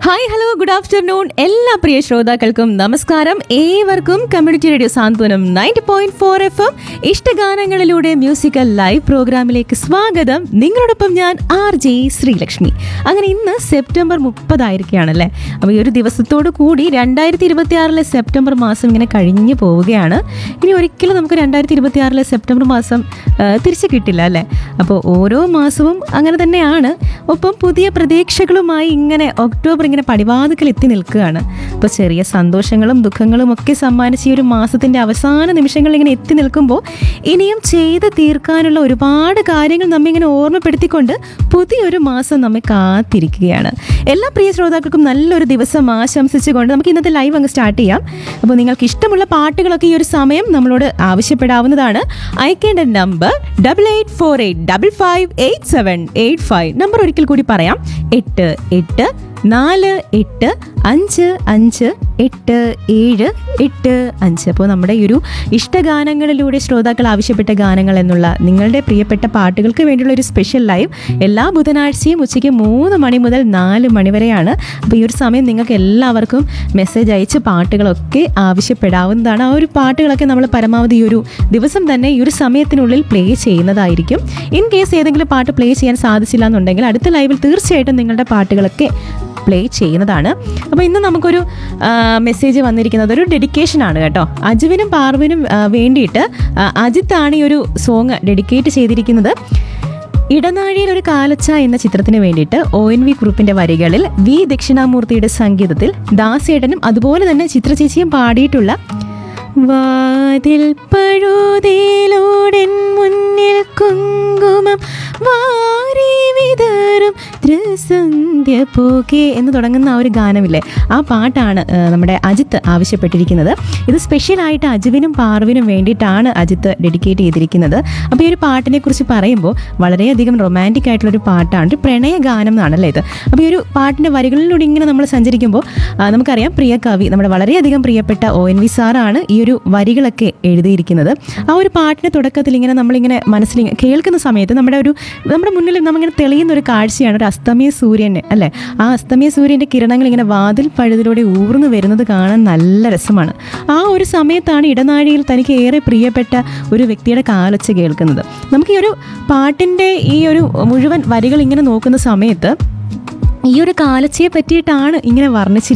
hi hello good afternoon എല്ലാ പ്രിയ ശ്രോതാക്കൾക്കും നമസ്കാരം ഏവർക്കും community radio Santhwanam ninety point four F M ഇഷ്ടഗാനങ്ങളിലൂടെ മ്യൂസിക്കൽ ലൈവ് പ്രോഗ്രാമിലേക്ക് സ്വാഗതം നിങ്ങളോടൊപ്പം ഞാൻ ആർ ജെ ശ്രീലക്ഷ്മി അങ്ങനെ ഇന്ന് സെപ്റ്റംബർ മുപ്പതായിരിക്കുകയാണല്ലേ അപ്പോൾ ഈ ഒരു ദിവസത്തോടു കൂടി രണ്ടായിരത്തി ഇരുപത്തി ആറിലെ സെപ്റ്റംബർ മാസം ഇങ്ങനെ കഴിഞ്ഞു പോവുകയാണ് ഇനി ഒരിക്കലും നമുക്ക് രണ്ടായിരത്തി ഇരുപത്തി ആറിലെ സെപ്റ്റംബർ മാസം ആ, തിരിച്ചു കിട്ടില്ല അല്ലേ അപ്പോൾ ഓരോ മാസവും അങ്ങനെ തന്നെയാണ് ഒപ്പം പുതിയ പ്രതീക്ഷകളുമായി ഇങ്ങനെ ഒക്ടോബർ ഇങ്ങനെ പടിവാതിക്കൽ എത്തി നിൽക്കുകയാണ് അപ്പോൾ ചെറിയ സന്തോഷങ്ങളും ദുഃഖങ്ങളും ഒക്കെ സമ്മാനിച്ച ഈ ഒരു മാസത്തിൻ്റെ അവസാന നിമിഷങ്ങളിൽ ഇങ്ങനെ എത്തി നിൽക്കുമ്പോൾ ഇനിയും ചെയ്ത് തീർക്കാനുള്ള ഒരുപാട് കാര്യങ്ങൾ നമ്മെ ഇങ്ങനെ ഓർമ്മപ്പെടുത്തിക്കൊണ്ട് പുതിയൊരു മാസം നമ്മെ കാത്തിരിക്കുകയാണ് എല്ലാ പ്രിയ ശ്രോതാക്കൾക്കും നല്ലൊരു ദിവസം ആശംസിച്ചുകൊണ്ട് നമുക്ക് ഇന്നത്തെ ലൈവ് അങ്ങ് സ്റ്റാർട്ട് ചെയ്യാം അപ്പോൾ നിങ്ങൾക്ക് ഇഷ്ടമുള്ള പാട്ടുകളൊക്കെ ഈ ഒരു സമയം നമ്മളോട് ആവശ്യപ്പെടാവുന്നതാണ് അയക്കേണ്ട number double eight four eight double five eight seven eight five number ഒരിക്കൽ കൂടി പറയാം എട്ട് എട്ട് നാല് എട്ട് അഞ്ച് അഞ്ച് എട്ട് ഏഴ് എട്ട് അഞ്ച് അപ്പോൾ നമ്മുടെ ഈ ഒരു ഇഷ്ടഗാനങ്ങളിലൂടെ ശ്രോതാക്കൾ ആവശ്യപ്പെട്ട ഗാനങ്ങൾ എന്നുള്ള നിങ്ങളുടെ പ്രിയപ്പെട്ട പാട്ടുകൾക്ക് വേണ്ടിയുള്ള ഒരു സ്പെഷ്യൽ ലൈവ് എല്ലാ ബുധനാഴ്ചയും ഉച്ചയ്ക്ക് മൂന്ന് മണി മുതൽ നാല് മണി വരെയാണ് അപ്പോൾ ഈ ഒരു സമയം നിങ്ങൾക്ക് എല്ലാവർക്കും മെസ്സേജ് അയച്ച് പാട്ടുകളൊക്കെ ആവശ്യപ്പെടാവുന്നതാണ് ആ ഒരു പാട്ടുകളൊക്കെ നമ്മൾ പരമാവധി ഈ ഒരു ദിവസം തന്നെ ഈ ഒരു സമയത്തിനുള്ളിൽ പ്ലേ ചെയ്യുന്നതായിരിക്കും ഇൻ കേസ് ഏതെങ്കിലും പാട്ട് പ്ലേ ചെയ്യാൻ സാധിച്ചില്ല എന്നുണ്ടെങ്കിൽ അടുത്ത ലൈവിൽ തീർച്ചയായിട്ടും നിങ്ങളുടെ പാട്ടുകളൊക്കെ പ്ലേ ചെയ്യുന്നതാണ് അപ്പോൾ ഇന്ന് നമുക്കൊരു ആ, മെസ്സേജ് വന്നിരിക്കുന്നത് ഒരു ഡെഡിക്കേഷൻ ആണ് കേട്ടോ അജുവിനും പാർവിനും ആ, വേണ്ടിയിട്ട് ആ, അജിത്താണ് ഈ ഒരു സോങ് ഡെഡിക്കേറ്റ് ചെയ്തിരിക്കുന്നത് ഇടനാഴിയിൽ ഒരു കാലച്ച എന്ന ചിത്രത്തിന് വേണ്ടിയിട്ട് ഒ എൻ വി ഗ്രൂപ്പിന്റെ വരികളിൽ വി ദക്ഷിണാമൂർത്തിയുടെ സംഗീതത്തിൽ ദാസേട്ടനും അതുപോലെ തന്നെ ചിത്രചേച്ചിയും പാടിയിട്ടുള്ള വാതിൽ പഴുതേലോടൻ മുന്നിൽ കുങ്കുമം വാരി വിതറും ത്രിസന്ധ്യ പോകെ എന്ന് തുടങ്ങുന്ന ആ ഒരു ഗാനമില്ലേ ആ പാട്ടാണ് ആ, നമ്മുടെ അജിത്ത് ആവശ്യപ്പെട്ടിരിക്കുന്നത് ഇത് സ്പെഷ്യലായിട്ട് അജുവിനും പാർവിനും വേണ്ടിയിട്ടാണ് അജിത്ത് ഡെഡിക്കേറ്റ് ചെയ്തിരിക്കുന്നത് അപ്പോൾ ഈ ഒരു പാട്ടിനെ കുറിച്ച് പറയുമ്പോൾ വളരെയധികം റൊമാൻറ്റിക് ആയിട്ടുള്ള ഒരു പാട്ടാണ് ഒരു പ്രണയ ഗാനം എന്നാണല്ലേ ഇത് അപ്പോൾ ഈ ഒരു പാട്ടിൻ്റെ വരികളിലൂടെ ഇങ്ങനെ നമ്മൾ സഞ്ചരിക്കുമ്പോൾ ആ, നമുക്കറിയാം പ്രിയ കവി നമ്മുടെ വളരെയധികം പ്രിയപ്പെട്ട ഒ എൻ വി സാറാണ് ഈ ഒരു വരികളൊക്കെ എഴുതിയിരിക്കുന്നത് ആ ഒരു പാട്ടിൻ്റെ തുടക്കത്തിൽ ഇങ്ങനെ നമ്മളിങ്ങനെ മനസ്സിൽ ഇങ്ങനെ കേൾക്കുന്ന സമയത്ത് നമ്മുടെ ഒരു നമ്മുടെ മുന്നിൽ നമ്മളിങ്ങനെ തെളിയുന്ന ഒരു കാഴ്ചയാണ് ഒരു അസ്തമയ സൂര്യനെ അല്ലേ ആ അസ്തമയ സൂര്യൻ്റെ കിരണങ്ങൾ ഇങ്ങനെ വാതിൽ പഴുതിലൂടെ ഊർന്നു വരുന്നത് കാണാൻ നല്ല രസമാണ് ആ ഒരു സമയത്താണ് ഇടനാഴിയിൽ തനിക്ക് ഏറെ പ്രിയപ്പെട്ട ഒരു വ്യക്തിയുടെ കാലൊച്ച കേൾക്കുന്നത് നമുക്ക് ഈ ഒരു പാട്ടിൻ്റെ ഈ ഒരു മുഴുവൻ വരികൾ ഇങ്ങനെ നോക്കുന്ന സമയത്ത് ഈ ഒരു കാലച്ചയെ പറ്റിയിട്ടാണ് ഇങ്ങനെ വർണ്ണിച്ചിരിക്കുന്നത്